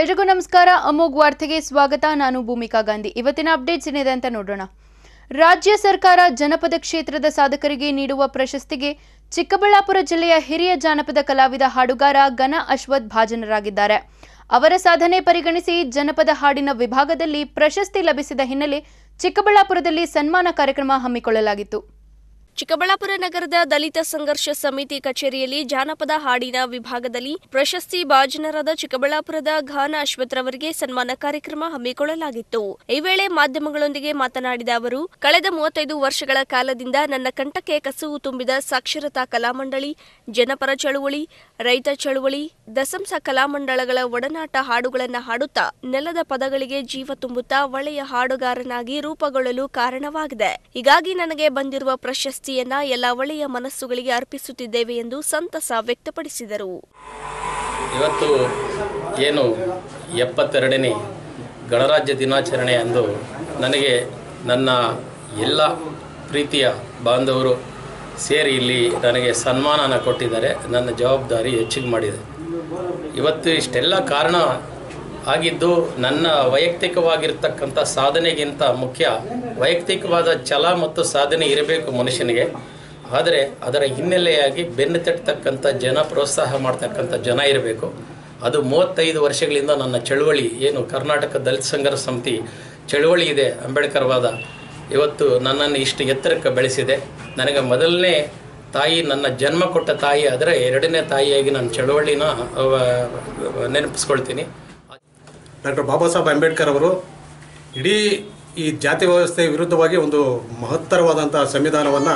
ಎಲ್ರಿಗೂ ನಮಸ್ಕಾರ ಅಮೋಘ್ ವಾರ್ತೆಗೆ ಸ್ವಾಗತ ನಾನು ಭೂಮಿಕಾ ಗಾಂಧಿ ಇವತ್ತಿನ ಅಪ್ಡೇಟ್ಸ್ ಏನಿದೆ ಅಂತ ನೋಡೋಣ ರಾಜ್ಯ ಸರ್ಕಾರ ಜನಪದ ಕ್ಷೇತ್ರದ ಸಾಧಕರಿಗೆ ನೀಡುವ ಪ್ರಶಸ್ತಿಗೆ ಚಿಕ್ಕಬಳ್ಳಾಪುರ ಜಿಲ್ಲೆಯ ಹಿರಿಯ ಜಾನಪದ ಕಲಾವಿದ ಹಾಡುಗಾರ ಘನ ಅಶ್ವಥ್ ಭಾಜನರಾಗಿದ್ದಾರೆ ಅವರ ಸಾಧನೆ ಪರಿಗಣಿಸಿ ಜನಪದ ಹಾಡಿನ ವಿಭಾಗದಲ್ಲಿ ಪ್ರಶಸ್ತಿ ಲಭಿಸಿದ ಹಿನ್ನೆಲೆ ಚಿಕ್ಕಬಳ್ಳಾಪುರದಲ್ಲಿ ಸನ್ಮಾನ ಕಾರ್ಯಕ್ರಮ ಹಮ್ಮಿಕೊಳ್ಳಲಾಗಿತ್ತು ಚಿಕ್ಕಬಳ್ಳಾಪುರ ನಗರದ ದಲಿತ ಸಂಘರ್ಷ ಸಮಿತಿ ಕಚೇರಿಯಲ್ಲಿ ಜಾನಪದ ಹಾಡಿನ ವಿಭಾಗದಲ್ಲಿ ಪ್ರಶಸ್ತಿ ಭಾಜನರಾದ ಚಿಕ್ಕಬಳ್ಳಾಪುರದ ಘಾನ ಅಶ್ವಥ್ರವರಿಗೆ ಸನ್ಮಾನ ಕಾರ್ಯಕ್ರಮ ಹಮ್ಮಿಕೊಳ್ಳಲಾಗಿತ್ತು ಈ ವೇಳೆ ಮಾಧ್ಯಮಗಳೊಂದಿಗೆ ಮಾತನಾಡಿದ ಅವರು ಕಳೆದ ಮೂವತ್ತೈದು ವರ್ಷಗಳ ಕಾಲದಿಂದ ನನ್ನ ಕಂಠಕ್ಕೆ ಕಸುವು ತುಂಬಿದ ಸಾಕ್ಷರತಾ ಕಲಾಮಂಡಳಿ ಜನಪರ ಚಳುವಳಿ ರೈತ ಚಳುವಳಿ ದಸಂಸ ಕಲಾಮಂಡಳಗಳ ಒಡನಾಟ ಹಾಡುಗಳನ್ನು ಹಾಡುತ್ತಾ ನೆಲದ ಪದಗಳಿಗೆ ಜೀವ ತುಂಬುತ್ತಾ ಒಳ್ಳೆಯ ಹಾಡುಗಾರನಾಗಿ ರೂಪುಗೊಳ್ಳಲು ಕಾರಣವಾಗಿದೆ ಹೀಗಾಗಿ ನನಗೆ ಬಂದಿರುವ ಪ್ರಶಸ್ತಿಯನ್ನ ಎಲ್ಲ ಒಳ್ಳೆಯ ಮನಸ್ಸುಗಳಿಗೆ ಅರ್ಪಿಸುತ್ತಿದ್ದೇವೆ ಎಂದು ಸಂತಸ ವ್ಯಕ್ತಪಡಿಸಿದರು ಇವತ್ತು ಏನು ಎಪ್ಪತ್ತೆರಡನೇ ಗಣರಾಜ್ಯ ದಿನಾಚರಣೆ ಅಂದು ನನಗೆ ನನ್ನ ಎಲ್ಲ ಪ್ರೀತಿಯ ಬಾಂಧವರು ಸೇರಿ ಇಲ್ಲಿ ನನಗೆ ಸನ್ಮಾನನ ಕೊಟ್ಟಿದ್ದಾರೆ ನನ್ನ ಜವಾಬ್ದಾರಿ ಹೆಚ್ಚಿಗೆ ಮಾಡಿದೆ ಇವತ್ತು ಇಷ್ಟೆಲ್ಲ ಕಾರಣ ಆಗಿದ್ದು ನನ್ನ ವೈಯಕ್ತಿಕವಾಗಿರ್ತಕ್ಕಂಥ ಸಾಧನೆಗಿಂತ ಮುಖ್ಯ ವೈಯಕ್ತಿಕವಾದ ಛಲ ಮತ್ತು ಸಾಧನೆ ಇರಬೇಕು ಮನುಷ್ಯನಿಗೆ ಆದರೆ ಅದರ ಹಿನ್ನೆಲೆಯಾಗಿ ಬೆನ್ನು ತಟ್ಟತಕ್ಕಂಥ ಜನ ಪ್ರೋತ್ಸಾಹ ಮಾಡ್ತಕ್ಕಂಥ ಜನ ಇರಬೇಕು ಅದು ಮೂವತ್ತೈದು ವರ್ಷಗಳಿಂದ ನನ್ನ ಚಳುವಳಿ ಏನು ಕರ್ನಾಟಕ ದಲಿತ ಸಂಘರ್ಷ ಸಮಿತಿ ಚಳುವಳಿ ಇದೆ ಅಂಬೇಡ್ಕರ್ ವಾದ ಇವತ್ತು ನನ್ನನ್ನು ಇಷ್ಟು ಎತ್ತರಕ್ಕೆ ಬೆಳೆಸಿದೆ ನನಗೆ ಮೊದಲನೇ ತಾಯಿ ನನ್ನ ಜನ್ಮ ಕೊಟ್ಟ ತಾಯಿ ಆದರೆ ಎರಡನೇ ತಾಯಿಯಾಗಿ ನನ್ನ ಚಳುವಳಿನ ಅವ, ನೆನಪಿಸ್ಕೊಳ್ತೀನಿ ಡಾಕ್ಟರ್ ಬಾಬಾ ಸಾಹೇಬ್ ಅಂಬೇಡ್ಕರ್ ಅವರು ಇಡೀ ಈ ಜಾತಿ ವ್ಯವಸ್ಥೆ ವಿರುದ್ಧವಾಗಿ ಒಂದು ಮಹತ್ತರವಾದಂಥ ಸಂವಿಧಾನವನ್ನು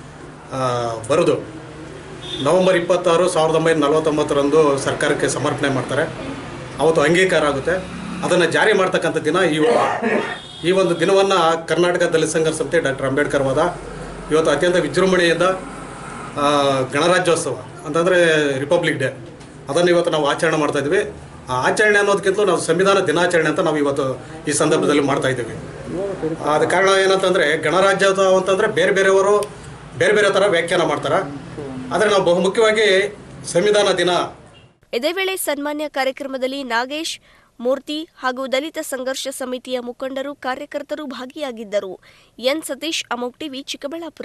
ಬರೆದು ನವೆಂಬರ್ ಇಪ್ಪತ್ತಾರು ಸಾವಿರದ ಒಂಬೈನೂರ ನಲವತ್ತೊಂಬತ್ತರಂದು ಸರ್ಕಾರಕ್ಕೆ ಸಮರ್ಪಣೆ ಮಾಡ್ತಾರೆ ಅವತ್ತು ಅಂಗೀಕಾರ ಆಗುತ್ತೆ ಅದನ್ನು ಜಾರಿ ಮಾಡ್ತಕ್ಕಂಥ ದಿನ ಈ ಈ ಒಂದು ದಿನವನ್ನು ಕರ್ನಾಟಕ ದಲಿತ ಸಂಘರ್ಷ ಸಮಿತಿ ಡಾಕ್ಟರ್ ಅಂಬೇಡ್ಕರ್ ವಾದ ಇವತ್ತು ಅತ್ಯಂತ ವಿಜೃಂಭಣೆಯಿಂದ ಆ, ಗಣರಾಜ್ಯೋತ್ಸವ ಅಂತಂದರೆ ರಿಪಬ್ಲಿಕ್ ಡೇ ಅದನ್ನು ಇವತ್ತು ನಾವು ಆಚರಣೆ ಮಾಡ್ತಾ ಇದ್ವಿ ಆ ಆಚರಣೆ ಅನ್ನೋದಕ್ಕಿಂತ ನಾವು ಸಂವಿಧಾನ ದಿನಾಚರಣೆ ಅಂತ ನಾವು ಇವತ್ತು ಈ ಸಂದರ್ಭದಲ್ಲಿ ಮಾಡ್ತಾ ಇದ್ದೀವಿ ಆದ ಕಾರಣ ಏನಂತಂದರೆ ಗಣರಾಜ್ಯೋತ್ಸವ ಅಂತಂದರೆ ಬೇರೆ ಬೇರೆಯವರು ಬೇರೆ ಬೇರೆ ಥರ ವ್ಯಾಖ್ಯಾನ ಮಾಡ್ತಾರೆ ಆದರೆ ನಾವು ಬಹುಮುಖ್ಯವಾಗಿ ಸಂವಿಧಾನ ದಿನ ಇದೇ ವೇಳೆ ಸನ್ಮಾನ್ಯ ಕಾರ್ಯಕ್ರಮದಲ್ಲಿ ನಾಗೇಶ್ ಮೂರ್ತಿ ಹಾಗೂ ದಲಿತ ಸಂಘರ್ಷ ಸಮಿತಿಯ ಮುಖಂಡರು ಕಾರ್ಯಕರ್ತರು ಭಾಗಿಯಾಗಿದ್ದರು ಎನ್ ಸತೀಶ್ ಅಮೋಕ್ ಟಿವಿ ಚಿಕ್ಕಬಳ್ಳಾಪುರ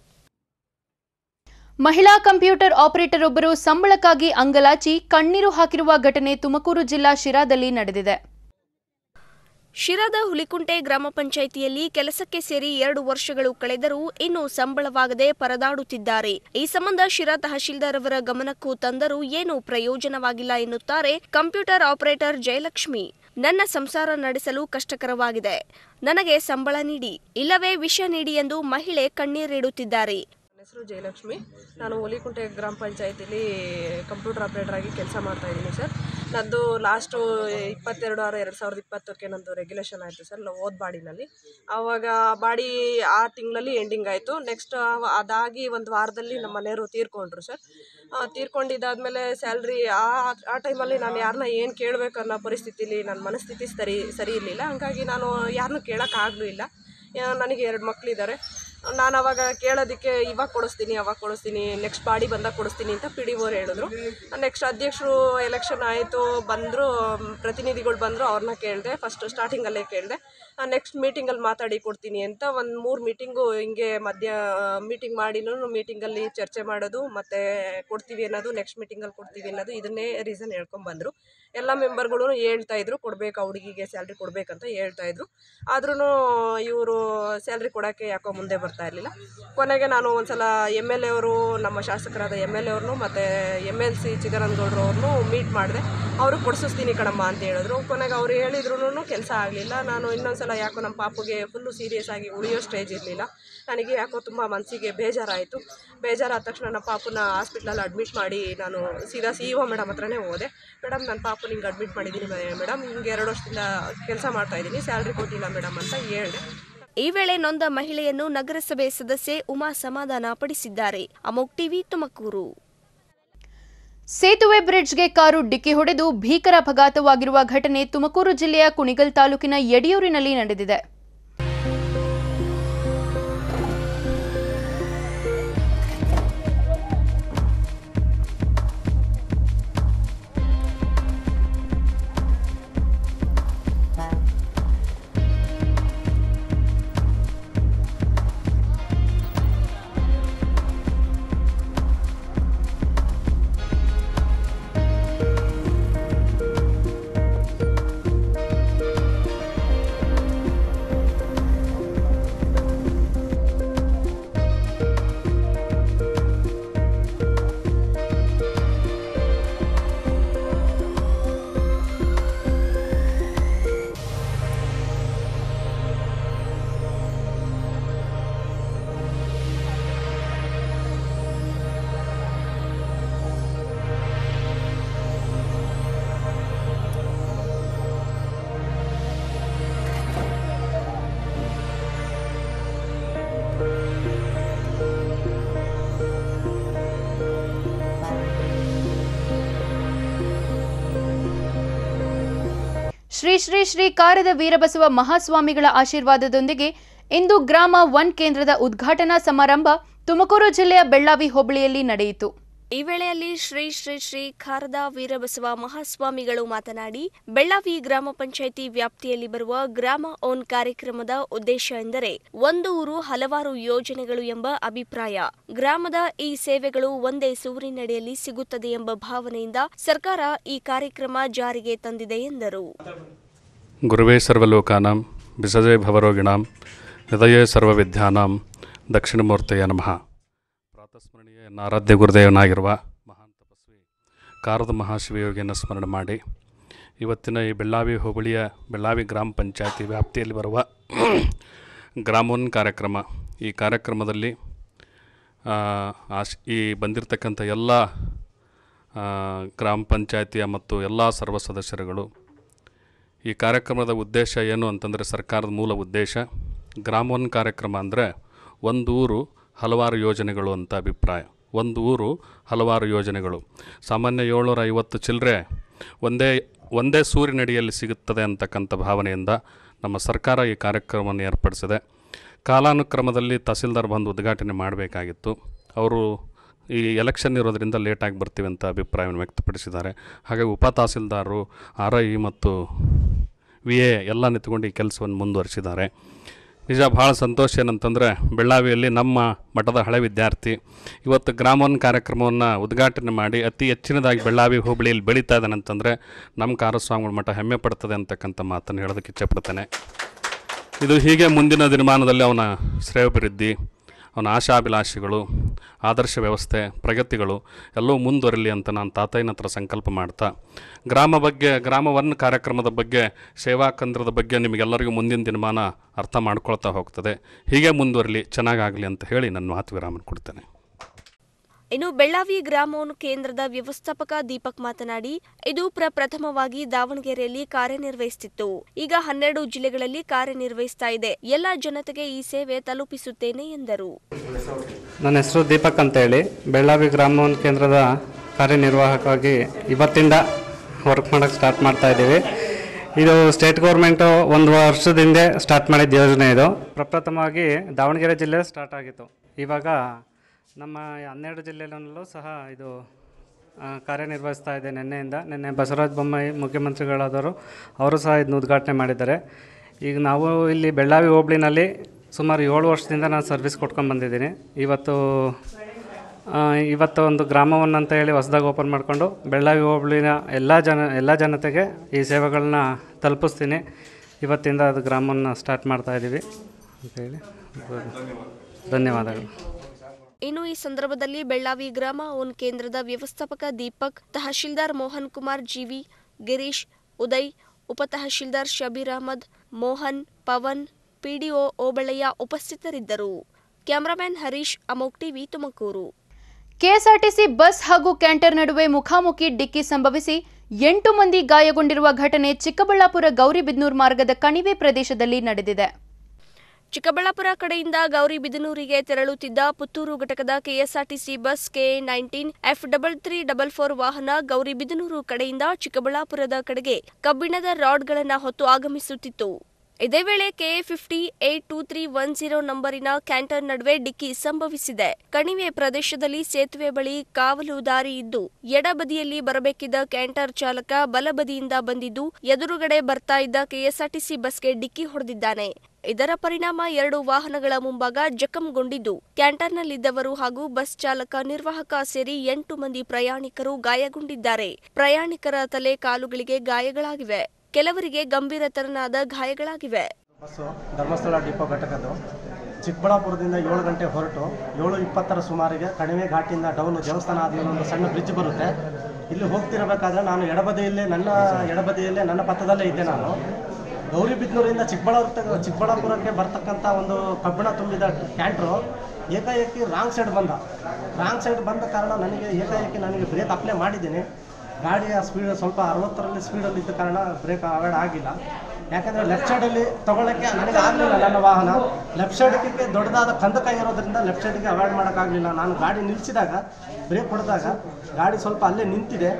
ಮಹಿಳಾ ಕಂಪ್ಯೂಟರ್ ಆಪರೇಟರ್ ಒಬ್ಬರು ಸಂಬಳಕ್ಕಾಗಿ ಅಂಗಲಾಚಿ ಕಣ್ಣೀರು ಹಾಕಿರುವ ಘಟನೆ ತುಮಕೂರು ಜಿಲ್ಲಾ ಶಿರಾದಲ್ಲಿ ನಡೆದಿದೆ ಶಿರಾದ ಹುಲಿಕುಂಟೆ ಗ್ರಾಮ ಪಂಚಾಯಿತಿಯಲ್ಲಿ ಕೆಲಸಕ್ಕೆ ಸೇರಿ ಎರಡು ವರ್ಷಗಳು ಕಳೆದರೂ ಇನ್ನೂ ಸಂಬಳವಾಗದೆ ಪರದಾಡುತ್ತಿದ್ದಾರೆ ಈ ಸಂಬಂಧ ಶಿರಾ ತಹಶೀಲ್ದಾರ್ ಅವರ ಗಮನಕ್ಕೂ ತಂದರೂ ಏನೂ ಪ್ರಯೋಜನವಾಗಿಲ್ಲ ಎನ್ನುತ್ತಾರೆ ಕಂಪ್ಯೂಟರ್ ಆಪರೇಟರ್ ಜಯಲಕ್ಷ್ಮಿ ನನ್ನ ಸಂಸಾರ ನಡೆಸಲು ಕಷ್ಟಕರವಾಗಿದೆ ನನಗೆ ಸಂಬಳ ನೀಡಿ ಇಲ್ಲವೇ ವಿಷ ನೀಡಿ ಎಂದು ಮಹಿಳೆ ಕಣ್ಣೀರಿಡುತ್ತಿದ್ದಾರೆ ನನ್ನ ಹೆಸರು ಜಯಲಕ್ಷ್ಮಿ ನಾನು ಒಲಿಕುಂಟೆ ಗ್ರಾಮ ಪಂಚಾಯತಿಲಿ ಕಂಪ್ಯೂಟರ್ ಆಪ್ರೇಟರ್ ಆಗಿ ಕೆಲಸ ಮಾಡ್ತಾ ಇದ್ದೀನಿ ಸರ್ ನಂದು ಲಾಸ್ಟು ಇಪ್ಪತ್ತೆರಡು ಆರು ಎರಡು ಸಾವಿರದ ಇಪ್ಪತ್ತಕ್ಕೆ ನಂದು ರೆಗ್ಯುಲೇಷನ್ ಆಯಿತು ಸರ್ ಓದ್ ಬಾಡಿನಲ್ಲಿ ಆವಾಗ ಬಾಡಿ ಆ ತಿಂಗಳಲ್ಲಿ ಎಂಡಿಂಗ್ ಆಯಿತು ನೆಕ್ಸ್ಟ್ ಅದಾಗಿ ಒಂದು ವಾರದಲ್ಲಿ ನಮ್ಮ ಮನೆಯವರು ತೀರ್ಕೊಂಡ್ರು ಸರ್ ಆ, ತೀರ್ಕೊಂಡಿದ್ದಾದ್ಮೇಲೆ ಸ್ಯಾಲ್ರಿ ಆ ಆ ಟೈಮಲ್ಲಿ ನಾನು ಯಾರನ್ನ ಏನು ಕೇಳಬೇಕು ಅನ್ನೋ ಪರಿಸ್ಥಿತಿಲಿ ನನ್ನ ಮನಸ್ಥಿತಿ ಸರಿ ಸರಿ ಇರಲಿಲ್ಲ ಹಂಗಾಗಿ ನಾನು ಯಾರನ್ನೂ ಕೇಳೋಕ್ಕಾಗಲೂ ಇಲ್ಲ ಯಾ- ನನಗೆ ಎರಡು ಮಕ್ಕಳಿದ್ದಾರೆ ನಾನು ಅವಾಗ ಕೇಳೋದಕ್ಕೆ ಇವಾಗ ಕೊಡಿಸ್ತೀನಿ ಅವಾಗ ಕೊಡಿಸ್ತೀನಿ ನೆಕ್ಸ್ಟ್ ಬಾಡಿ ಬಂದಾಗ ಕೊಡಿಸ್ತೀನಿ ಅಂತ ಪಿ ಡಿ ಓರು ಹೇಳಿದ್ರು ನೆಕ್ಸ್ಟ್ ಅಧ್ಯಕ್ಷರು ಎಲೆಕ್ಷನ್ ಆಯಿತು ಬಂದರು ಪ್ರತಿನಿಧಿಗಳು ಬಂದರು ಅವ್ರನ್ನ ಕೇಳಿದೆ ಫಸ್ಟ್ ಸ್ಟಾರ್ಟಿಂಗಲ್ಲೇ ಕೇಳಿದೆ ನೆಕ್ಸ್ಟ್ ಮೀಟಿಂಗಲ್ಲಿ ಮಾತಾಡಿ ಕೊಡ್ತೀನಿ ಅಂತ ಒಂದು ಮೂರು ಮೀಟಿಂಗು ಹಿಂಗೆ ಮಧ್ಯ ಮೀಟಿಂಗ್ ಮಾಡಿನೂ ಮೀಟಿಂಗಲ್ಲಿ ಚರ್ಚೆ ಮಾಡೋದು ಮತ್ತು ಕೊಡ್ತೀವಿ ಅನ್ನೋದು ನೆಕ್ಸ್ಟ್ ಮೀಟಿಂಗಲ್ಲಿ ಕೊಡ್ತೀವಿ ಅನ್ನೋದು ಇದನ್ನೇ ರೀಸನ್ ಹೇಳ್ಕೊಂಬಂದರು ಎಲ್ಲ ಮೆಂಬರ್ಗಳು ಹೇಳ್ತಾ ಇದ್ರು ಕೊಡಬೇಕು ಆ ಹುಡುಗಿಗೆ ಸ್ಯಾಲ್ರಿ ಕೊಡಬೇಕಂತ ಹೇಳ್ತಾ ಇದ್ರು ಆದ್ರೂ ಇವರು ಸ್ಯಾಲ್ರಿ ಕೊಡೋಕ್ಕೆ ಯಾಕೋ ಮುಂದೆ ಬರ್ತಾ ಇರಲಿಲ್ಲ ಕೊನೆಗೆ ನಾನು ಒಂದ್ಸಲ ಎಮ್ ಎಲ್ ಎ ಅವರು ನಮ್ಮ ಶಾಸಕರಾದ ಎಮ್ ಎಲ್ ಎ ಅವ್ರನ್ನೂ ಮತ್ತು ಎಮ್ ಎಲ್ ಸಿ ಚಿದಾನಂದಗೌಡರು ಅವ್ರನ್ನೂ ಮೀಟ್ ಮಾಡಿದೆ ಅವರು ಕೊಡಿಸಿಸ್ತೀನಿ ಕಣಮ್ಮ ಅಂತ ಹೇಳಿದ್ರು ಕೊನೆಗೆ ಅವ್ರು ಹೇಳಿದ್ರು ಕೆಲಸ ಆಗಲಿಲ್ಲ ನಾನು ಇನ್ನೊಂದ್ಸಲ ಯಾಕೋ ನಮ್ಮ ಪಾಪುಗೆ ಫುಲ್ಲು ಸೀರಿಯಸ್ ಆಗಿ ಉಳಿಯೋ ಸ್ಟೇಜ್ ಇರಲಿಲ್ಲ ನನಗೆ ಯಾಕೋ ತುಂಬ ಮನಸ್ಸಿಗೆ ಬೇಜಾರಾಯಿತು ಬೇಜಾರಾದ ತಕ್ಷಣ ನಮ್ಮ ಪಾಪುನ ಹಾಸ್ಪಿಟ್ಲಲ್ಲಿ ಅಡ್ಮಿಟ್ ಮಾಡಿ ನಾನು ಸೀದಾ ಸಿ ಇ ಮೇಡಮ್ ಹತ್ರನೇ ಹೋದೆ ಮೇಡಮ್ ನನ್ನ ಪಾಪು ಹಿಂಗೆ ಅಡ್ಮಿಟ್ ಮಾಡಿದ್ದೀನಿ ಮೇಡಮ್ ಹಿಂಗೆ ಎರಡು ವರ್ಷದಿಂದ ಕೆಲಸ ಮಾಡ್ತಾ ಇದ್ದೀನಿ ಸ್ಯಾಲ್ರಿ ಕೊಟ್ಟಿಲ್ಲ ಮೇಡಮ್ ಅಂತ ಹೇಳಿದೆ ಈ ವೇಳೆ ನೊಂದ ಮಹಿಳೆಯನ್ನು ನಗರಸಭೆ ಸದಸ್ಯೆ ಉಮಾ ಸಮಾಧಾನ ಪಡಿಸಿದ್ದಾರೆ ಅಮೋಕ್ ಟಿವಿ ತುಮಕೂರು ಸೇತುವೆ ಬ್ರಿಡ್ಜ್ಗೆ ಕಾರು ಡಿಕ್ಕಿ ಹೊಡೆದು ಭೀಕರ ಅಪಘಾತವಾಗಿರುವ ಘಟನೆ ತುಮಕೂರು ಜಿಲ್ಲೆಯ ಕುಣಿಗಲ್ ತಾಲೂಕಿನ ಯಡಿಯೂರಿನಲ್ಲಿ ನಡೆದಿದೆ ಶ್ರೀ ಶ್ರೀ ಶ್ರೀ ಕಾರದ ವೀರಬಸವ ಮಹಾಸ್ವಾಮಿಗಳ ಆಶೀರ್ವಾದದೊಂದಿಗೆ ಇಂದು ಗ್ರಾಮ ಒನ್ ಕೇಂದ್ರದ ಉದ್ಘಾಟನಾ ಸಮಾರಂಭ ತುಮಕೂರು ಜಿಲ್ಲೆಯ ಬೆಳ್ಳಾವಿ ಹೋಬಳಿಯಲ್ಲಿ ನಡೆಯಿತು ಈ ವೇಳೆಯಲ್ಲಿ ಶ್ರೀ ಶ್ರೀ ಶ್ರೀ ಖಾರದ ವೀರಬಸವ ಮಹಾಸ್ವಾಮಿಗಳು ಮಾತನಾಡಿ ಬೆಳ್ಳಾವಿ ಗ್ರಾಮ ಪಂಚಾಯಿತಿ ವ್ಯಾಪ್ತಿಯಲ್ಲಿ ಬರುವ ಗ್ರಾಮ ಓನ್ ಕಾರ್ಯಕ್ರಮದ ಉದ್ದೇಶ ಎಂದರೆ ಒಂದು ಊರು ಹಲವಾರು ಯೋಜನೆಗಳು ಎಂಬ ಅಭಿಪ್ರಾಯ ಗ್ರಾಮದ ಈ ಸೇವೆಗಳು ಒಂದೇ ಸೂರಿನಡಿಯಲ್ಲಿ ಸಿಗುತ್ತದೆ ಎಂಬ ಭಾವನೆಯಿಂದ ಸರ್ಕಾರ ಈ ಕಾರ್ಯಕ್ರಮ ಜಾರಿಗೆ ತಂದಿದೆ ಎಂದರು ಗುರುವೇ ಸರ್ವಲೋಕಾನಾಂ ವಿಸಜೇ ಭವರೋಗಿಣಾಂ ಹೃದಯೇ ಸರ್ವವಿದ್ಯಾನಾಂ ದಕ್ಷಿಣಮೂರ್ತೆಯ ನಮಃ ಪ್ರಾತಸ್ಮರಣೀಯ ಆರಾಧ್ಯ ಗುರುದೇವನಾಗಿರುವ ಮಹಾನ್ ತಪಸ್ವಿ ಕಾರದ ಮಹಾಶಿವಯೋಗಿಯನ್ನು ಸ್ಮರಣೆ ಮಾಡಿ ಇವತ್ತಿನ ಈ ಬೆಳ್ಳಾವಿ ಹೋಬಳಿಯ ಬೆಳ್ಳಾವಿ ಗ್ರಾಮ ಪಂಚಾಯತಿ ವ್ಯಾಪ್ತಿಯಲ್ಲಿ ಬರುವ ಗ್ರಾಮೋನ್ ಕಾರ್ಯಕ್ರಮ ಈ ಕಾರ್ಯಕ್ರಮದಲ್ಲಿ ಆ, ಆಶ್ ಈ ಬಂದಿರತಕ್ಕಂಥ ಎಲ್ಲ ಆ, ಗ್ರಾಮ ಪಂಚಾಯತಿಯ ಮತ್ತು ಎಲ್ಲ ಸರ್ವ ಸದಸ್ಯರುಗಳು ಈ ಕಾರ್ಯಕ್ರಮದ ಉದ್ದೇಶ ಏನು ಅಂತಂದರೆ ಸರ್ಕಾರದ ಮೂಲ ಉದ್ದೇಶ ಗ್ರಾಮೋನ್ ಕಾರ್ಯಕ್ರಮ ಅಂದರೆ ಒಂದು ಊರು ಹಲವಾರು ಯೋಜನೆಗಳು ಅಂತ ಅಭಿಪ್ರಾಯ ಒಂದು ಊರು ಹಲವಾರು ಯೋಜನೆಗಳು ಸಾಮಾನ್ಯ ಏಳ್ನೂರ ಐವತ್ತು ಚಿಲ್ಲರೆ ಒಂದೇ ಒಂದೇ ಸೂರಿನಡಿಯಲ್ಲಿ ಸಿಗುತ್ತದೆ ಅಂತಕ್ಕಂಥ ಭಾವನೆಯಿಂದ ನಮ್ಮ ಸರ್ಕಾರ ಈ ಕಾರ್ಯಕ್ರಮವನ್ನು ಏರ್ಪಡಿಸಿದೆ ಕಾಲಾನುಕ್ರಮದಲ್ಲಿ ತಹಸೀಲ್ದಾರ್ ಬಂದು ಉದ್ಘಾಟನೆ ಮಾಡಬೇಕಾಗಿತ್ತು ಅವರು ಈ ಎಲೆಕ್ಷನ್ ಇರೋದರಿಂದ ಲೇಟಾಗಿ ಬರ್ತೀವಿ ಅಂತ ಅಭಿಪ್ರಾಯವನ್ನು ವ್ಯಕ್ತಪಡಿಸಿದ್ದಾರೆ ಹಾಗಾಗಿ ಉಪ ತಹಸೀಲ್ದಾರರು ಆರ್ ಐ ಮತ್ತು ವಿ ಎ ಎಲ್ಲ ನಿಂತ್ಕೊಂಡು ಈ ಕೆಲಸವನ್ನು ಮುಂದುವರಿಸಿದ್ದಾರೆ ನಿಜ ಭಾಳ ಸಂತೋಷ ಏನಂತಂದರೆ ಬೆಳ್ಳಾವಿಯಲ್ಲಿ ನಮ್ಮ ಮಠದ ಹಳೆ ವಿದ್ಯಾರ್ಥಿ ಇವತ್ತು ಗ್ರಾಮೋನ್ ಕಾರ್ಯಕ್ರಮವನ್ನು ಉದ್ಘಾಟನೆ ಮಾಡಿ ಅತಿ ಹೆಚ್ಚಿನದಾಗಿ ಬೆಳ್ಳಾವಿ ಹೋಬಳಿಯಲ್ಲಿ ಬೆಳೀತಾ ಇದ್ದಾನೆ ಅಂತಂದರೆ ನಮ್ಮ ಕಾರಸ್ವಾಮಿಗಳ ಮಠ ಹೆಮ್ಮೆ ಪಡ್ತದೆ ಅಂತಕ್ಕಂಥ ಮಾತನ್ನು ಹೇಳೋದಕ್ಕೆ ಇಚ್ಛೆಪಡ್ತೇನೆ ಇದು ಹೀಗೆ ಮುಂದಿನ ದಿನಮಾನದಲ್ಲಿ ಅವನ ಶ್ರೇಯೋಭಿವೃದ್ಧಿ ಅವನ ಆಶಾಭಿಲಾಷಿಗಳು ಆದರ್ಶ ವ್ಯವಸ್ಥೆ ಪ್ರಗತಿಗಳು ಎಲ್ಲವೂ ಮುಂದುವರಲಿ ಅಂತ ನಾನು ತಾತಯ್ಯನ ಹತ್ರ ಸಂಕಲ್ಪ ಮಾಡ್ತಾ ಗ್ರಾಮ ಬಗ್ಗೆ ಗ್ರಾಮ ಒನ್ ಕಾರ್ಯಕ್ರಮದ ಬಗ್ಗೆ ಸೇವಾ ಕೇಂದ್ರದ ಬಗ್ಗೆ ನಿಮಗೆಲ್ಲರಿಗೂ ಮುಂದಿನ ದಿನಮಾನ ಅರ್ಥ ಮಾಡ್ಕೊಳ್ತಾ ಹೋಗ್ತದೆ ಹೀಗೆ ಮುಂದುವರಲಿ ಚೆನ್ನಾಗಾಗಲಿ ಅಂತ ಹೇಳಿ ನನ್ನ ಮಾತು ವಿರಾಮ ಕೊಡ್ತೇನೆ ಇನ್ನು ಬೆಳ್ಳಾವಿ ಗ್ರಾಮೋನ್ ಕೇಂದ್ರದ ವ್ಯವಸ್ಥಾಪಕ ದೀಪಕ್ ಮಾತನಾಡಿ ಇದು ಪ್ರಪ್ರಥಮವಾಗಿ ದಾವಣಗೆರೆಯಲ್ಲಿ ಕಾರ್ಯನಿರ್ವಹಿಸುತ್ತಿತ್ತು ಈಗ ಹನ್ನೆರಡು ಜಿಲ್ಲೆಗಳಲ್ಲಿ ಕಾರ್ಯನಿರ್ವಹಿಸ್ತಾ ಇದೆ ಎಲ್ಲ ಜನತೆಗೆ ಈ ಸೇವೆ ತಲುಪಿಸುತ್ತೇನೆ ಎಂದರು ನನ್ನ ಹೆಸರು ದೀಪಕ್ ಅಂತೇಳಿ ಬೆಳ್ಳಾವಿ ಗ್ರಾಮೋನ್ ಕೇಂದ್ರದ ಕಾರ್ಯನಿರ್ವಾಹಕವಾಗಿ ಇವತ್ತಿಂದ ವರ್ಕ್ ಮಾಡೋಕ್ಕೆ ಸ್ಟಾರ್ಟ್ ಮಾಡ್ತಾ ಇದ್ದೀವಿ ಇದು ಸ್ಟೇಟ್ ಗೌರ್ಮೆಂಟು ಒಂದು ವರ್ಷದ ಹಿಂದೆ ಸ್ಟಾರ್ಟ್ ಮಾಡಿದ ಯೋಜನೆ ಇದು ಪ್ರಪ್ರಥಮವಾಗಿ ದಾವಣಗೆರೆ ಜಿಲ್ಲೆ ಸ್ಟಾರ್ಟ್ ಆಗಿತ್ತು ಇವಾಗ ನಮ್ಮ ಹನ್ನೆರಡು ಜಿಲ್ಲೆಯಲ್ಲೂ ಸಹ ಇದು ಆ, ಕಾರ್ಯನಿರ್ವಹಿಸ್ತಾ ಇದೆ ನಿನ್ನೆಯಿಂದ ನಿನ್ನೆ ಬಸವರಾಜ ಬೊಮ್ಮಾಯಿ ಮುಖ್ಯಮಂತ್ರಿಗಳಾದವರು ಅವರು ಸಹ ಇದನ್ನ ಉದ್ಘಾಟನೆ ಮಾಡಿದ್ದಾರೆ ಈಗ ನಾವು ಇಲ್ಲಿ ಬೆಳ್ಳಾವಿ ಹೋಬಳಿನಲ್ಲಿ ಸುಮಾರು ಏಳು ವರ್ಷದಿಂದ ನಾನು ಸರ್ವಿಸ್ ಕೊಟ್ಕೊಂಡು ಬಂದಿದ್ದೀನಿ ಇವತ್ತು ಆ, ಇವತ್ತು ಒಂದು ಗ್ರಾಮವನ್ನು ಅಂತ ಹೇಳಿ ಹೊಸದಾಗಿ ಓಪನ್ ಮಾಡಿಕೊಂಡು ಬೆಳ್ಳಾವಿ ಹೋಬಳಿನ ಎಲ್ಲ ಜನ ಎಲ್ಲ ಜನತೆಗೆ ಈ ಸೇವೆಗಳನ್ನ ತಲುಪಿಸ್ತೀನಿ ಇವತ್ತಿಂದ ಅದು ಗ್ರಾಮವನ್ನು ಸ್ಟಾರ್ಟ್ ಮಾಡ್ತಾ ಇದ್ದೀವಿ ಅಂತೇಳಿ ಧನ್ಯವಾದಗಳು ಇನ್ನು ಈ ಸಂದರ್ಭದಲ್ಲಿ ಬೆಳ್ಳಾವಿ ಗ್ರಾಮ ಓನ್ ಕೇಂದ್ರದ ವ್ಯವಸ್ಥಾಪಕ ದೀಪಕ್ ತಹಶೀಲ್ದಾರ್ ಮೋಹನ್ ಕುಮಾರ್ ಜಿವಿ ಗಿರೀಶ್ ಉದಯ್ ಉಪ ತಹಶೀಲ್ದಾರ್ ಶಬೀರ್ ಅಹಮದ್ ಮೋಹನ್ ಪವನ್ ಪಿಡಿಒ ಓಬಳಯ್ಯ ಉಪಸ್ಥಿತರಿದ್ದರು cameraman Harish Amogh TV Tumakuru KSRTC bus ಹಾಗೂ ಕ್ಯಾಂಟರ್ ನಡುವೆ ಮುಖಾಮುಖಿ ಡಿಕ್ಕಿ ಸಂಭವಿಸಿ ಎಂಟು ಮಂದಿ ಗಾಯಗೊಂಡಿರುವ ಘಟನೆ ಚಿಕ್ಕಬಳ್ಳಾಪುರ ಗೌರಿಬಿದನೂರು ಮಾರ್ಗದ ಕಣಿವೆ ಪ್ರದೇಶದಲ್ಲಿ ನಡೆದಿದೆ ಚಿಕ್ಕಬಳ್ಳಾಪುರ ಕಡೆಯಿಂದ ಗೌರಿಬಿದನೂರಿಗೆ ತೆರಳುತ್ತಿದ್ದ ಪುತ್ತೂರು ಘಟಕದ KSRTC bus K nineteen F double three double four ವಾಹನ ಗೌರಿಬಿದನೂರು ಕಡೆಯಿಂದ ಚಿಕ್ಕಬಳ್ಳಾಪುರದ ಕಡೆಗೆ ಕಬ್ಬಿಣದ ರಾಡ್ಗಳನ್ನು ಹೊತ್ತು ಆಗಮಿಸುತ್ತಿತ್ತು ಇದೇ ವೇಳೆ K fifty eight two three one zero ನಂಬರಿನ ಕ್ಯಾಂಟರ್ ನಡುವೆ ಡಿಕ್ಕಿ ಸಂಭವಿಸಿದೆ ಕಣಿವೆ ಪ್ರದೇಶದಲ್ಲಿ ಸೇತುವೆ ಬಳಿ ಕಾವಲು ದಾರಿ ಇದ್ದು ಎಡಬದಿಯಲ್ಲಿ ಬರಬೇಕಿದ್ದ ಕ್ಯಾಂಟರ್ ಚಾಲಕ ಬಲಬದಿಯಿಂದ ಬಂದಿದ್ದು ಎದುರುಗಡೆ ಬರ್ತಾ ಇದ್ದ ಕೆಎಸ್ಆರ್ಟಿಸಿ ಬಸ್ಗೆ ಡಿಕ್ಕಿ ಹೊಡೆದಿದ್ದಾನೆ ಇದರ ಪರಿಣಾಮ ಎರಡು ವಾಹನಗಳ ಮುಂಭಾಗ ಜಖಂಗೊಂಡಿದ್ದು ಕ್ಯಾಂಟರ್ನಲ್ಲಿದ್ದವರು ಹಾಗೂ ಬಸ್ ಚಾಲಕ ನಿರ್ವಾಹಕ ಸೇರಿ ಎಂಟು ಮಂದಿ ಪ್ರಯಾಣಿಕರು ಗಾಯಗೊಂಡಿದ್ದಾರೆ ಪ್ರಯಾಣಿಕರ ತಲೆ ಕಾಲುಗಳಿಗೆ ಗಾಯಗಳಾಗಿವೆ ಕೆಲವರಿಗೆ ಗಂಭೀರ ತೆರನಾದ ಗಾಯಗಳಾಗಿವೆ ಬಸ್ಸು ಧರ್ಮಸ್ಥಳ ಡಿಪೋ ಘಟಕದ್ದು ಚಿಕ್ಕಬಳ್ಳಾಪುರದಿಂದ ಏಳು ಗಂಟೆ ಹೊರಟು ಏಳು ಇಪ್ಪತ್ತರ ಸುಮಾರಿಗೆ ಕಣಿವೆ ಘಾಟಿಯಿಂದ ಡೌನ್ ದೇವಸ್ಥಾನ ಆದ್ಮೇಲೆ ಒಂದು ಸಣ್ಣ ಬ್ರಿಡ್ಜ್ ಬರುತ್ತೆ ಇಲ್ಲಿ ಹೋಗ್ತಿರಬೇಕಾದ್ರೆ ನಾನು ಎಡಬದಿಯಲ್ಲೇ ನನ್ನ ಎಡಬದಿಯಲ್ಲೇ ನನ್ನ ಪಕ್ಕದಲ್ಲೇ ಇದ್ದೆ ನಾನು ಗೌರಿಬಿದನೂರಿಂದ ಚಿಕ್ಕಬಳ್ಳಾಪುರ ಚಿಕ್ಕಬಳ್ಳಾಪುರಕ್ಕೆ ಬರ್ತಕ್ಕಂಥ ಒಂದು ಕಬ್ಬಿಣ ತುಂಬಿದ ಟ್ಯಾಂಟ್ರು ಏಕಾಏಕಿ ರಾಂಗ್ ಸೈಡ್ ಬಂದ ರಾಂಗ್ ಸೈಡ್ ಬಂದ ಕಾರಣ ನನಗೆ ಏಕಾಏಕಿ ನನಗೆ ಬ್ರೇಕ್ ಅಪ್ಲೈ ಮಾಡಿದ್ದೀನಿ ಗಾಡಿಯ ಸ್ಪೀಡ್ ಸ್ವಲ್ಪ ಅರವತ್ತರಲ್ಲಿ ಸ್ಪೀಡಲ್ಲಿ ಇದ್ದ ಕಾರಣ ಬ್ರೇಕ್ ಅವಾಯ್ಡ್ ಆಗಿಲ್ಲ ಯಾಕಂದರೆ ಲೆಫ್ಟ್ ಸೈಡಲ್ಲಿ ತೊಗೊಳ್ಳೋಕ್ಕೆ ನನಗೆ ಆಗಲಿಲ್ಲ ನನ್ನ ವಾಹನ ಲೆಫ್ಟ್ ಸೈಡಿಗೆ ದೊಡ್ಡದಾದ ಕಂದಕ ಇರೋದ್ರಿಂದ ಲೆಫ್ಟ್ ಸೈಡಿಗೆ ಅವಾಯ್ಡ್ ಮಾಡೋಕ್ಕಾಗಲಿಲ್ಲ ನಾನು ಗಾಡಿ ನಿಲ್ಲಿಸಿದಾಗ ಬ್ರೇಕ್ ಹೊಡೆದಾಗ ಗಾಡಿ ಸ್ವಲ್ಪ ಅಲ್ಲೇ ನಿಂತಿದೆ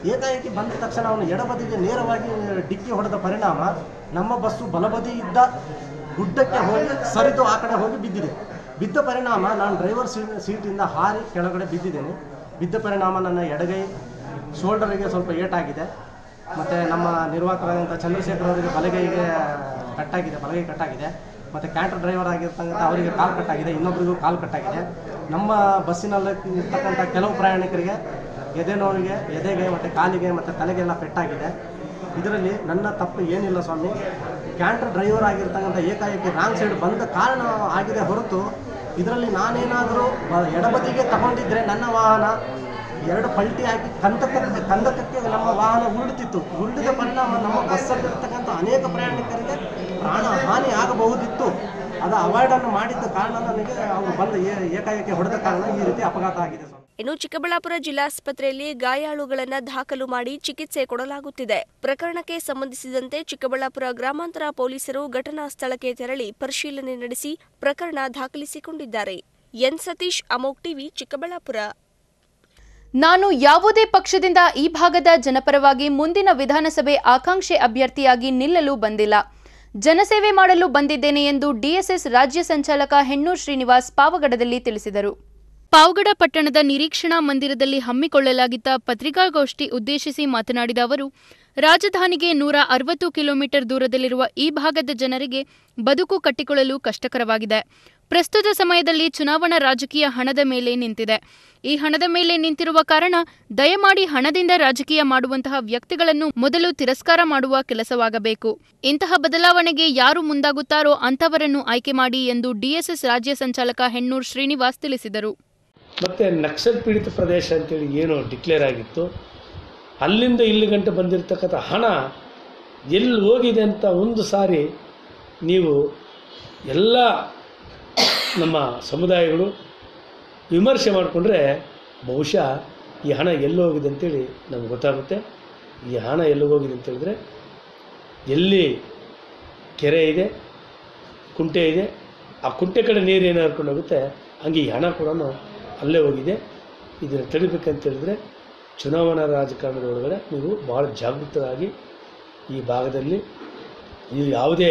ಏಕಾಏಕಿ ಬಂದ ತಕ್ಷಣ ಅವನು ಎಡಬದಿಗೆ ನೇರವಾಗಿ ಡಿಕ್ಕಿ ಹೊಡೆದ ಪರಿಣಾಮ ನಮ್ಮ ಬಸ್ಸು ಬಲಬದಿ ಇದ್ದ ಗುಡ್ಡಕ್ಕೆ ಹೋಗಿ ಸರಿದು ಆ ಕಡೆ ಹೋಗಿ ಬಿದ್ದಿದೆ ಬಿದ್ದ ಪರಿಣಾಮ ನಾನು ಡ್ರೈವರ್ ಸೀ ಸೀಟಿಂದ ಹಾರಿ ಕೆಳಗಡೆ ಬಿದ್ದಿದ್ದೇನೆ ಬಿದ್ದ ಪರಿಣಾಮ ನನ್ನ ಎಡಗೈ ಶೋಲ್ಡರಿಗೆ ಸ್ವಲ್ಪ ಏಟಾಗಿದೆ ಮತ್ತು ನಮ್ಮ ನಿರ್ವಾಹಕರಾದಂಥ ಚಂದ್ರಶೇಖರ್ ಅವರಿಗೆ ಬಲಗೈಗೆ ಕಟ್ಟಾಗಿದೆ ಬಲಗೈ ಕಟ್ಟಾಗಿದೆ ಮತ್ತು ಕ್ಯಾಂಟರ್ ಡ್ರೈವರ್ ಆಗಿರ್ತಕ್ಕಂಥ ಅವರಿಗೆ ಕಾಲು ಕಟ್ಟಾಗಿದೆ ಇನ್ನೊಬ್ಬರಿಗೂ ಕಾಲು ಕಟ್ಟಾಗಿದೆ ನಮ್ಮ ಬಸ್ಸಿನಲ್ಲಿ ಇರ್ತಕ್ಕಂಥ ಕೆಲವು ಪ್ರಯಾಣಿಕರಿಗೆ ಎದೆ ನೋವಿಗೆ ಎದೆಗೆ ಮತ್ತು ಕಾಲಿಗೆ ಮತ್ತು ತಲೆಗೆಲ್ಲ ಪೆಟ್ಟಾಗಿದೆ ಇದರಲ್ಲಿ ನನ್ನ ತಪ್ಪು ಏನಿಲ್ಲ ಸ್ವಾಮಿ ಕ್ಯಾಂಟರ್ ಡ್ರೈವರ್ ಆಗಿರ್ತಕ್ಕಂಥ ಏಕಾಏಕಿ ರಾಂಗ್ ಸೈಡ್ ಬಂದ ಕಾರಣ ಆಗಿದೆ ಹೊರತು ಇದರಲ್ಲಿ ನಾನೇನಾದರೂ ಬ- ಎಡಬದಿಗೆ ತಗೊಂಡಿದ್ರೆ ನನ್ನ ವಾಹನ ಎರಡು ಪಲ್ಟಿ ಹಾಕಿ ಕಂದಕಕ್ಕೆ ಕಂದಕಕ್ಕೆ ನಮ್ಮ ವಾಹನ ಉರುಳುತ್ತಿತ್ತು ಉರುಳಿದ ಪರಿಣಾಮ ನಮ್ಮ ಬಸ್ಸಲ್ಲಿರ್ತಕ್ಕಂಥ ಅನೇಕ ಪ್ರಯಾಣಿಕರಿಗೆ ಪ್ರಾಣ ಹಾನಿ ಆಗಬಹುದಿತ್ತು ಅದು ಅವಾಯ್ಡನ್ನು ಮಾಡಿದ್ದ ಕಾರಣ ನನಗೆ ಅವರು ಬಂದ ಏ- ಏಕಾಏಕಿ ಹೊಡೆದ ಕಾರಣ ಈ ರೀತಿ ಅಪಘಾತ ಆಗಿದೆ ಸ್ವಾಮಿ ಇನ್ನು ಚಿಕ್ಕಬಳ್ಳಾಪುರ ಜಿಲ್ಲಾಸ್ಪತ್ರೆಯಲ್ಲಿ ಗಾಯಾಳುಗಳನ್ನ ದಾಖಲು ಮಾಡಿ ಚಿಕಿತ್ಸೆ ಕೊಡಲಾಗುತ್ತಿದೆ ಪ್ರಕರಣಕ್ಕೆ ಸಂಬಂಧಿಸಿದಂತೆ ಚಿಕ್ಕಬಳ್ಳಾಪುರ ಗ್ರಾಮಾಂತರ ಪೊಲೀಸರು ಘಟನಾ ಸ್ಥಳಕ್ಕೆ ತೆರಳಿ ಪರಿಶೀಲನೆ ನಡೆಸಿ ಪ್ರಕರಣ ದಾಖಲಿಸಿಕೊಂಡಿದ್ದಾರೆ ಎನ್ ಸತೀಶ್ ಅಮೋಕ್ ಟಿವಿ ಚಿಕ್ಕಬಳ್ಳಾಪುರ ನಾನು ಯಾವುದೇ ಪಕ್ಷದಿಂದ ಈ ಭಾಗದ ಜನಪರವಾಗಿ ಮುಂದಿನ ವಿಧಾನಸಭೆ ಆಕಾಂಕ್ಷೆ ಅಭ್ಯರ್ಥಿಯಾಗಿ ನಿಲ್ಲಲು ಬಂದಿಲ್ಲ ಜನಸೇವೆ ಮಾಡಲು ಬಂದಿದ್ದೇನೆ ಎಂದು ಡಿಎಸ್ಎಸ್ ರಾಜ್ಯ ಸಂಚಾಲಕ ಹೆಣ್ಣೂರ್ ಶ್ರೀನಿವಾಸ್ ಪಾವಗಡದಲ್ಲಿ ತಿಳಿಸಿದರು ಪಾವಗಡ ಪಟ್ಟಣದ ನಿರೀಕ್ಷಣಾ ಮಂದಿರದಲ್ಲಿ ಹಮ್ಮಿಕೊಳ್ಳಲಾಗಿದ್ದ ಪತ್ರಿಕಾಗೋಷ್ಠಿ ಉದ್ದೇಶಿಸಿ ಮಾತನಾಡಿದ ಅವರು ರಾಜಧಾನಿಗೆ ನೂರ ಅರವತ್ತು ಕಿಲೋಮೀಟರ್ ದೂರದಲ್ಲಿರುವ ಈ ಭಾಗದ ಜನರಿಗೆ ಬದುಕು ಕಟ್ಟಿಕೊಳ್ಳಲು ಕಷ್ಟಕರವಾಗಿದೆ ಪ್ರಸ್ತುತ ಸಮಯದಲ್ಲಿ ಚುನಾವಣಾ ರಾಜಕೀಯ ಹಣದ ಮೇಲೆ ನಿಂತಿದೆ ಈ ಹಣದ ಮೇಲೆ ನಿಂತಿರುವ ಕಾರಣ ದಯಮಾಡಿ ಹಣದಿಂದ ರಾಜಕೀಯ ಮಾಡುವಂತಹ ವ್ಯಕ್ತಿಗಳನ್ನು ಮೊದಲು ತಿರಸ್ಕಾರ ಮಾಡುವ ಕೆಲಸವಾಗಬೇಕು ಇಂತಹ ಬದಲಾವಣೆಗೆ ಯಾರು ಮುಂದಾಗುತ್ತಾರೋ ಅಂತವರನ್ನು ಆಯ್ಕೆ ಮಾಡಿ ಎಂದು ಡಿಎಸ್ಎಸ್ ರಾಜ್ಯ ಸಂಚಾಲಕ ಹೆಣ್ಣೂರ್ ಶ್ರೀನಿವಾಸ್ ತಿಳಿಸಿದರು ಮತ್ತು ನಕ್ಸಲ್ ಪೀಡಿತ ಪ್ರದೇಶ ಅಂತೇಳಿ ಏನು ಡಿಕ್ಲೇರ್ ಆಗಿತ್ತು ಅಲ್ಲಿಂದ ಇಲ್ಲಿ ಗಂಟೆ ಬಂದಿರತಕ್ಕಂಥ ಹಣ ಎಲ್ಲಿ ಹೋಗಿದೆ ಅಂತ ಒಂದು ಸಾರಿ ನೀವು ಎಲ್ಲ ನಮ್ಮ ಸಮುದಾಯಗಳು ವಿಮರ್ಶೆ ಮಾಡಿಕೊಂಡ್ರೆ ಬಹುಶಃ ಈ ಹಣ ಎಲ್ಲಿ ಹೋಗಿದೆ ಅಂತೇಳಿ ನಮ್ಗೆ ಗೊತ್ತಾಗುತ್ತೆ ಈ ಹಣ ಎಲ್ಲಿ ಹೋಗಿದೆ ಅಂತೇಳಿದ್ರೆ ಎಲ್ಲಿ ಕೆರೆ ಇದೆ ಕುಂಟೆ ಇದೆ ಆ ಕುಂಟೆ ಕಡೆ ನೀರು ಏನು ಹರ್ಕೊಂಡು ಹೋಗುತ್ತೆ ಹಂಗೆ ಈ ಹಣ ಕೂಡ ಅಲ್ಲೇ ಹೋಗಿದೆ ಇದನ್ನು ತಿಳಿಬೇಕಂತ ಹೇಳಿದ್ರೆ ಚುನಾವಣಾ ರಾಜಕಾರಣದ ಒಳಗಡೆ ನೀವು ಭಾಳ ಜಾಗೃತರಾಗಿ ಈ ಭಾಗದಲ್ಲಿ ನೀವು ಯಾವುದೇ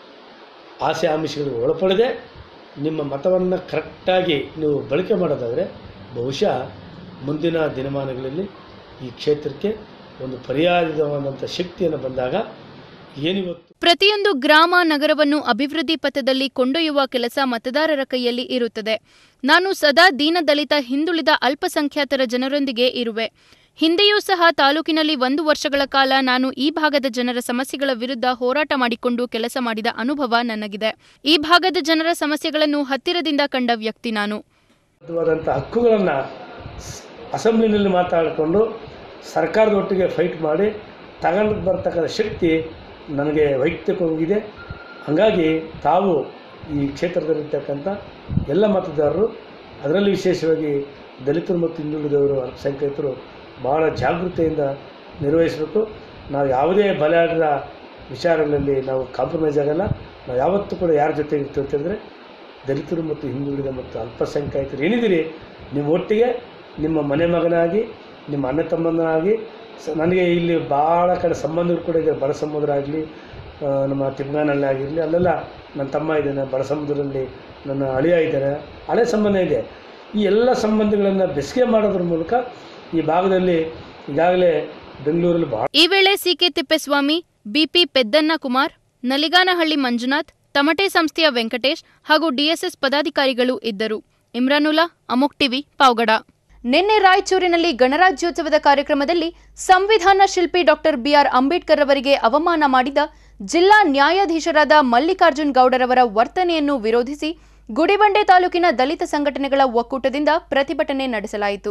ಆಸೆ ಆಮಿಷಗಳಿಗೆ ಒಳಪಡದೆ ನಿಮ್ಮ ಮತವನ್ನು ಕರೆಕ್ಟಾಗಿ ನೀವು ಬಳಕೆ ಮಾಡೋದಾದರೆ ಬಹುಶಃ ಮುಂದಿನ ದಿನಮಾನಗಳಲ್ಲಿ ಈ ಕ್ಷೇತ್ರಕ್ಕೆ ಒಂದು ಪರ್ಯಾಯವಾದಂಥ ಶಕ್ತಿಯನ್ನು ಬಂದಾಗ ಏನಿವತ್ತು ಪ್ರತಿಯೊಂದು ಗ್ರಾಮ ನಗರವನ್ನು ಅಭಿವೃದ್ಧಿ ಪಥದಲ್ಲಿ ಕೊಂಡೊಯ್ಯುವ ಕೆಲಸ ಮತದಾರರ ಕೈಯಲ್ಲಿ ಇರುತ್ತದೆ ನಾನು ಸದಾ ದೀನದಲಿತ ಹಿಂದುಳಿದ ಅಲ್ಪಸಂಖ್ಯಾತರ ಜನರೊಂದಿಗೆ ಇರುವೆ ಹಿಂದೆಯೂ ಸಹ ತಾಲೂಕಿನಲ್ಲಿ ಒಂದು ವರ್ಷಗಳ ಕಾಲ ನಾನು ಈ ಭಾಗದ ಜನರ ಸಮಸ್ಯೆಗಳ ವಿರುದ್ಧ ಹೋರಾಟ ಮಾಡಿಕೊಂಡು ಕೆಲಸ ಮಾಡಿದ ಅನುಭವ ನನಗಿದೆ ಈ ಭಾಗದ ಜನರ ಸಮಸ್ಯೆಗಳನ್ನು ಹತ್ತಿರದಿಂದ ಕಂಡ ವ್ಯಕ್ತಿ ನಾನು ವಾದಂಥ ಹಕ್ಕುಗಳನ್ನು ಅಸೆಂಬ್ಲಿನಲ್ಲಿ ಮಾತಾಡಿಕೊಂಡು ಸರ್ಕಾರದ ಒಟ್ಟಿಗೆ ಫೈಟ್ ಮಾಡಿ ತಗೊಂಡು ಬರ್ತಕ್ಕಂಥ ಶಕ್ತಿ ನನಗೆ ವೈಯಕ್ತಿಕವಾಗಿದೆ ಹಾಗಾಗಿ ತಾವು ಈ ಕ್ಷೇತ್ರದಲ್ಲಿರ್ತಕ್ಕಂಥ ಎಲ್ಲ ಮತದಾರರು ಅದರಲ್ಲಿ ವಿಶೇಷವಾಗಿ ದಲಿತರು ಮತ್ತು ಹಿಂದುಳಿದವರು ಅಲ್ಪಸಂಖ್ಯಾತರು ಭಾಳ ಜಾಗೃತೆಯಿಂದ ನಿರ್ವಹಿಸಬೇಕು ನಾವು ಯಾವುದೇ ಬಲಾಢ್ಯರ ವಿಚಾರಗಳಲ್ಲಿ ನಾವು ಕಾಂಪ್ರಮೈಸ್ ಆಗಲ್ಲ ನಾವು ಯಾವತ್ತೂ ಕೂಡ ಯಾರ ಜೊತೆ ಇರ್ತೀವಿ ಅಂತಂದರೆ ದಲಿತರು ಮತ್ತು ಹಿಂದುಳಿದ ಮತ್ತು ಅಲ್ಪಸಂಖ್ಯಾತರು ಏನಿದ್ದೀರಿ ನೀವು ಒಟ್ಟಿಗೆ ನಿಮ್ಮ ಮನೆ ಮಗನಾಗಿ ನಿಮ್ಮ ಅಣ್ಣ ತಮ್ಮನಾಗಿ ಸ ನನಗೆ ಇಲ್ಲಿ ಭಾಳ ಕಡೆ ಸಂಬಂಧಗಳು ಕೂಡ ಇದೆ ಬಡ ಸಮುದ್ರ ಆಗಲಿ ನಮ್ಮ ತಿಮ್ಗಾನಲ್ಲಿ ಆಗಿರಲಿ ಅಲ್ಲೆಲ್ಲ ನನ್ನ ತಮ್ಮ ಇದ್ದಾನೆ ಬಡ ಸಮುದ್ರದಲ್ಲಿ ನನ್ನ ಅಳಿಯ ಇದ್ದಾರೆ ಹಳೆ ಸಂಬಂಧ ಇದೆ ಈ ಎಲ್ಲ ಸಂಬಂಧಗಳನ್ನು ಬೆಸಿಗೆ ಮಾಡೋದ್ರ ಮೂಲಕ ಈ ಭಾಗದಲ್ಲಿ ಈಗಾಗಲೇ ಬೆಂಗಳೂರಲ್ಲಿ ಭಾಳ ಈ ವೇಳೆ ಸಿಕೆ ತಿಪ್ಪೇಸ್ವಾಮಿ ಬಿಪಿ ಪೆದ್ದನ್ನ ಕುಮಾರ್ ನಲಿಗಾನಹಳ್ಳಿ ಮಂಜುನಾಥ್ ತಮಟೆ ಸಂಸ್ಥೆಯ ವೆಂಕಟೇಶ್ ಹಾಗೂ ಡಿಎಸ್ಎಸ್ ಪದಾಧಿಕಾರಿಗಳು ಇದ್ದರು ಇಮ್ರಾನುಲ್ಲಾ ಅಮೋಕ್ ಟಿವಿ ಪಾವಗಡ ನಿನ್ನೆ ರಾಯಚೂರಿನಲ್ಲಿ ಗಣರಾಜ್ಯೋತ್ಸವದ ಕಾರ್ಯಕ್ರಮದಲ್ಲಿ ಸಂವಿಧಾನ ಶಿಲ್ಪಿ ಡಾಕ್ಟರ್ ಬಿಆರ್ ಅಂಬೇಡ್ಕರ್ ಅವರಿಗೆ ಅವಮಾನ ಮಾಡಿದ ಜಿಲ್ಲಾ ನ್ಯಾಯಾಧೀಶರಾದ ಮಲ್ಲಿಕಾರ್ಜುನ್ ಗೌಡರವರ ವರ್ತನೆಯನ್ನು ವಿರೋಧಿಸಿ ಗುಡಿಬಂಡೆ ತಾಲೂಕಿನ ದಲಿತ ಸಂಘಟನೆಗಳ ಒಕ್ಕೂಟದಿಂದ ಪ್ರತಿಭಟನೆ ನಡೆಸಲಾಯಿತು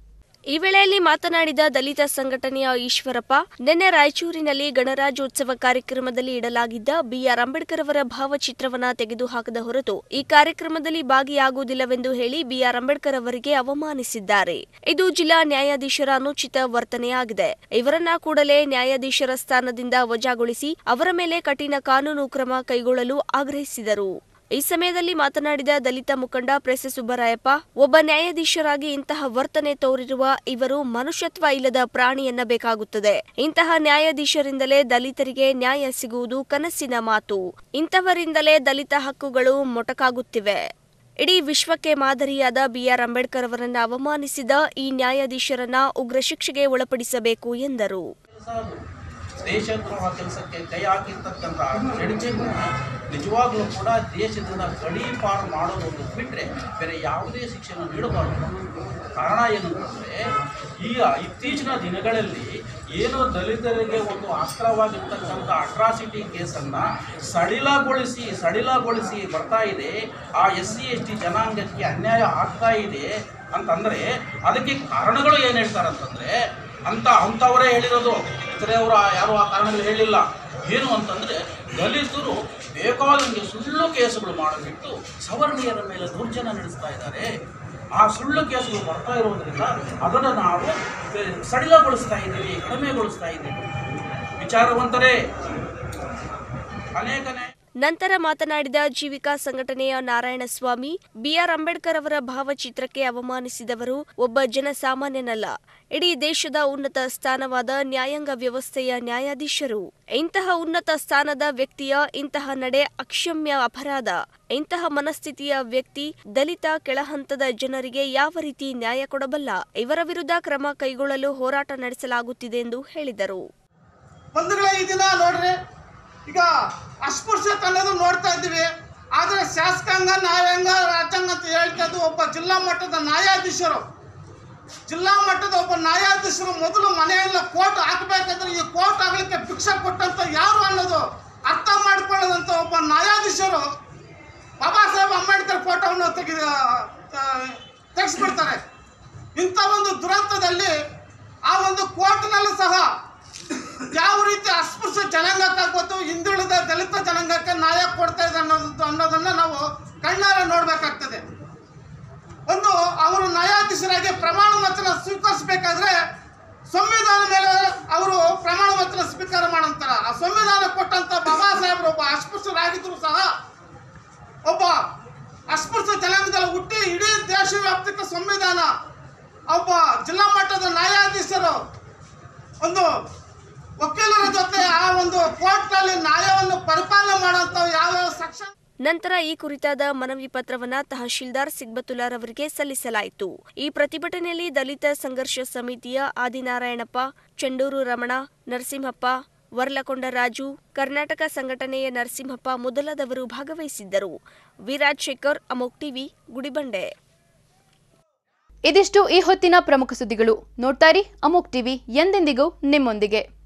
ಈ ವೇಳೆಯಲ್ಲಿ ಮಾತನಾಡಿದ ದಲಿತ ಸಂಘಟನೆಯ ಈಶ್ವರಪ್ಪ ನಿನ್ನೆ ರಾಯಚೂರಿನಲ್ಲಿ ಗಣರಾಜ್ಯೋತ್ಸವ ಕಾರ್ಯಕ್ರಮದಲ್ಲಿ ಇಡಲಾಗಿದ್ದ ಬಿಆರ್ ಅಂಬೇಡ್ಕರ್ ಅವರ ಭಾವಚಿತ್ರವನ್ನ ತೆಗೆದುಹಾಕದ ಹೊರತು ಈ ಕಾರ್ಯಕ್ರಮದಲ್ಲಿ ಭಾಗಿಯಾಗುವುದಿಲ್ಲವೆಂದು ಹೇಳಿ ಬಿಆರ್ ಅಂಬೇಡ್ಕರ್ ಅವರಿಗೆ ಅವಮಾನಿಸಿದ್ದಾರೆ ಇದು ಜಿಲ್ಲಾ ನ್ಯಾಯಾಧೀಶರ ಅನುಚಿತ ವರ್ತನೆಯಾಗಿದೆ ಇವರನ್ನ ಕೂಡಲೇ ನ್ಯಾಯಾಧೀಶರ ಸ್ಥಾನದಿಂದ ವಜಾಗೊಳಿಸಿ ಅವರ ಮೇಲೆ ಕಠಿಣ ಕಾನೂನು ಕ್ರಮ ಕೈಗೊಳ್ಳಲು ಆಗ್ರಹಿಸಿದರು ಈ ಸಮಯದಲ್ಲಿ ಮಾತನಾಡಿದ ದಲಿತ ಮುಖಂಡ ಪ್ರೆಸೆ ಸುಬ್ಬರಾಯಪ್ಪ ಒಬ್ಬ ನ್ಯಾಯಾಧೀಶರಾಗಿ ಇಂತಹ ವರ್ತನೆ ತೋರಿರುವ ಇವರು ಮನುಷ್ಯತ್ವ ಇಲ್ಲದ ಪ್ರಾಣಿ ಎನ್ನಬೇಕಾಗುತ್ತದೆ ಇಂತಹ ನ್ಯಾಯಾಧೀಶರಿಂದಲೇ ದಲಿತರಿಗೆ ನ್ಯಾಯ ಸಿಗುವುದು ಕನಸಿನ ಮಾತು ಇಂಥವರಿಂದಲೇ ದಲಿತ ಹಕ್ಕುಗಳು ಮೊಟಕಾಗುತ್ತಿವೆ ಇಡೀ ವಿಶ್ವಕ್ಕೆ ಮಾದರಿಯಾದ ಬಿಆರ್ ಅಂಬೇಡ್ಕರ್ ಅವರನ್ನ ಅವಮಾನಿಸಿದ ಈ ನ್ಯಾಯಾಧೀಶರನ್ನ ಉಗ್ರ ಶಿಕ್ಷೆಗೆ ಒಳಪಡಿಸಬೇಕು ಎಂದರು ದೇಶದ್ರೋಹ ಕೆಲಸಕ್ಕೆ ಕೈ ಹಾಕಿರ್ತಕ್ಕಂಥ ಜಡ್ಜಿಗೂ ನಿಜವಾಗ್ಲೂ ಕೂಡ ದೇಶದಿಂದ ಗಡೀಪಾರು ಮಾಡೋದೊಂದು ಬಿಟ್ಟರೆ ಬೇರೆ ಯಾವುದೇ ಶಿಕ್ಷೆಯನ್ನು ನೀಡಬಾರದು ಕಾರಣ ಏನಂತಂದರೆ ಈಗ ಇತ್ತೀಚಿನ ದಿನಗಳಲ್ಲಿ ಏನು ದಲಿತರಿಗೆ ಒಂದು ಅಸ್ತ್ರವಾಗಿರ್ತಕ್ಕಂಥ ಅಟ್ರಾಸಿಟಿ ಕೇಸನ್ನು ಸಡಿಲಗೊಳಿಸಿ ಸಡಿಲಗೊಳಿಸಿ ಬರ್ತಾ ಇದೆ ಆ ಎಸ್ ಸಿ ಎಸ್ ಟಿ ಜನಾಂಗಕ್ಕೆ ಅನ್ಯಾಯ ಆಗ್ತಾ ಇದೆ ಅಂತಂದರೆ ಅದಕ್ಕೆ ಕಾರಣಗಳು ಏನು ಹೇಳ್ತಾರಂತಂದರೆ ಅಂತ ಅಂಥವರೇ ಹೇಳಿರೋದು ಇತರೆ ಅವರು ಯಾರು ಆ ಕಾರಣಗಳು ಹೇಳಿಲ್ಲ ಏನು ಅಂತಂದರೆ ದಲಿತರು ಬೇಕಾದಂಗೆ ಸುಳ್ಳು ಕೇಸುಗಳು ಮಾಡಿಬಿಟ್ಟು ಸವರ್ಣೀಯರ ಮೇಲೆ ದೌರ್ಜನ್ಯ ನಡೆಸ್ತಾ ಇದ್ದಾರೆ ಆ ಸುಳ್ಳು ಕೇಸುಗಳು ಬರ್ತಾ ಇರೋದ್ರಿಂದ ಅದನ್ನು ನಾವು ಸಡಿಲಗೊಳಿಸ್ತಾ ಇದ್ದೀವಿ ಕಡಿಮೆಗೊಳಿಸ್ತಾ ಇದ್ದೀವಿ ವಿಚಾರವಂತರೇ ಅನೇಕ ನ್ಯಾಯ ನಂತರ ಮಾತನಾಡಿದ ಜೀವಿಕಾ ಸಂಘಟನೆಯ ನಾರಾಯಣಸ್ವಾಮಿ ಬಿಆರ್ ಅಂಬೇಡ್ಕರ್ ಅವರ ಭಾವಚಿತ್ರಕ್ಕೆ ಅವಮಾನಿಸಿದವರು ಒಬ್ಬ ಜನಸಾಮಾನ್ಯನಲ್ಲ ಇಡೀ ದೇಶದ ಉನ್ನತ ಸ್ಥಾನವಾದ ನ್ಯಾಯಾಂಗ ವ್ಯವಸ್ಥೆಯ ನ್ಯಾಯಾಧೀಶರು ಇಂತಹ ಉನ್ನತ ಸ್ಥಾನದ ವ್ಯಕ್ತಿಯ ಇಂತಹ ನಡೆ ಅಕ್ಷಮ್ಯ ಅಪರಾಧ ಇಂತಹ ಮನಸ್ಥಿತಿಯ ವ್ಯಕ್ತಿ ದಲಿತ ಕೆಳಹಂತದ ಜನರಿಗೆ ಯಾವ ರೀತಿ ನ್ಯಾಯ ಕೊಡಬಲ್ಲ ಇವರ ವಿರುದ್ಧ ಕ್ರಮ ಕೈಗೊಳ್ಳಲು ಹೋರಾಟ ನಡೆಸಲಾಗುತ್ತಿದೆ ಎಂದು ಹೇಳಿದರು ಬಂಧುಗಳೇ ಈ ದಿನ ನೋಡ್ರಿ ಈಗ ಅಸ್ಪೃಶ್ಯತೆ ಅನ್ನೋದು ನೋಡ್ತಾ ಇದ್ದೀವಿ ಆದರೆ ಶಾಸಕಾಂಗ ನ್ಯಾಯಾಂಗ ರಾಜ್ಯಾಂಗ ಅಂತ ಹೇಳ್ತಾ ಇದ್ದು ಒಬ್ಬ ಜಿಲ್ಲಾ ಮಟ್ಟದ ನ್ಯಾಯಾಧೀಶರು ಜಿಲ್ಲಾ ಮಟ್ಟದ ಒಬ್ಬ ನ್ಯಾಯಾಧೀಶರು ಮೊದಲು ಮನೆಯಲ್ಲ ಕೋರ್ಟ್ ಹಾಕಬೇಕಾದ್ರೆ ಈ ಕೋರ್ಟ್ ಆಗಲಿಕ್ಕೆ ಭಿಕ್ಷೆ ಕೊಟ್ಟಂತ ಯಾರು ಅನ್ನೋದು ಅರ್ಥ ಮಾಡಿಕೊಳ್ಳದಂತ ಒಬ್ಬ ನ್ಯಾಯಾಧೀಶರು ಬಾಬಾ ಸಾಹೇಬ್ ಅಂಬೇಡ್ಕರ್ ಫೋಟೋವನ್ನು ತೆಗಿ ತೆಗೆಸ್ಬಿಡ್ತಾರೆ ಇಂಥ ಒಂದು ದುರಂತದಲ್ಲಿ ಆ ಒಂದು ಕೋರ್ಟ್ನಲ್ಲೂ ಸಹ ಯಾವ ರೀತಿ ಅಸ್ಪೃಶ್ಯ ಜನಾಂಗಕ್ಕಾಗ್ಬೋದು ಹಿಂದುಳಿದ ದಲಿತ ಜನಾಂಗಕ್ಕೆ ನ್ಯಾಯ ಕೊಡ್ತಾ ಇದೆ ಅನ್ನೋದು ಅನ್ನೋದನ್ನ ನಾವು ಕಣ್ಣಾರೆ ನೋಡ್ಬೇಕಾಗ್ತದೆ ಒಂದು ಅವರು ನ್ಯಾಯಾಧೀಶರಾಗಿ ಪ್ರಮಾಣ ವಚನ ಸ್ವೀಕರಿಸಬೇಕಾದ್ರೆ ಸಂವಿಧಾನ ಮೇಲೆ ಅವರು ಪ್ರಮಾಣ ವಚನ ಸ್ವೀಕಾರ ಮಾಡಂತಾರ ಆ ಸಂವಿಧಾನ ಕೊಟ್ಟಂತ ಬಾಬಾ ಸಾಹೇಬರು ಒಬ್ಬ ಅಸ್ಪೃಶ್ಯರಾಗಿದ್ರು ಸಹ ಒಬ್ಬ ಅಸ್ಪೃಶ್ಯ ಜನಾಂಗದಲ್ಲಿ ಹುಟ್ಟಿ ಇಡೀ ದೇಶ ವ್ಯಾಪ್ತಿಕ ಸಂವಿಧಾನ ಒಬ್ಬ ಜಿಲ್ಲಾ ಮಟ್ಟದ ನ್ಯಾಯಾಧೀಶರು ಒಂದು ವಕೀಲರ ಜೊತೆ ಆ ಒಂದು ಕೋರ್ಟ್ನಲ್ಲಿ ನ್ಯಾಯವನ್ನು ಪರಿಪಾಲನೆ ಮಾಡುವಂತ ಯಾವ್ಯಾವ ಸೆಕ್ಷನ್ ನಂತರ ಈ ಕುರಿತಾದ ಮನವಿ ಪತ್ರವನ್ನ ತಹಶೀಲ್ದಾರ್ ಸಿಗ್ಬತುಲ್ಲಾರ್ ಅವರಿಗೆ ಸಲ್ಲಿಸಲಾಯಿತು ಈ ಪ್ರತಿಭಟನೆಯಲ್ಲಿ ದಲಿತ ಸಂಘರ್ಷ ಸಮಿತಿಯ ಆದಿನಾರಾಯಣಪ್ಪ ಚಂಡೂರು ರಮಣ ನರಸಿಂಹಪ್ಪ ವರ್ಲಕೊಂಡ ರಾಜು ಕರ್ನಾಟಕ ಸಂಘಟನೆಯ ನರಸಿಂಹಪ್ಪ ಮೊದಲಾದವರು ಭಾಗವಹಿಸಿದ್ದರು ವಿರಾಜ್ ಶೇಖರ್ ಅಮೋಕ್ ಟಿವಿ ಗುಡಿಬಂಡೆ ಇದಿಷ್ಟು ಈ ಹೊತ್ತಿನ ಪ್ರಮುಖ ಸುದ್ದಿಗಳು ನೋಡ್ತಾರಿ ಅಮೋಕ್ ಟಿವಿ ಎಂದೆಂದಿಗೂ ನಿಮ್ಮೊಂದಿಗೆ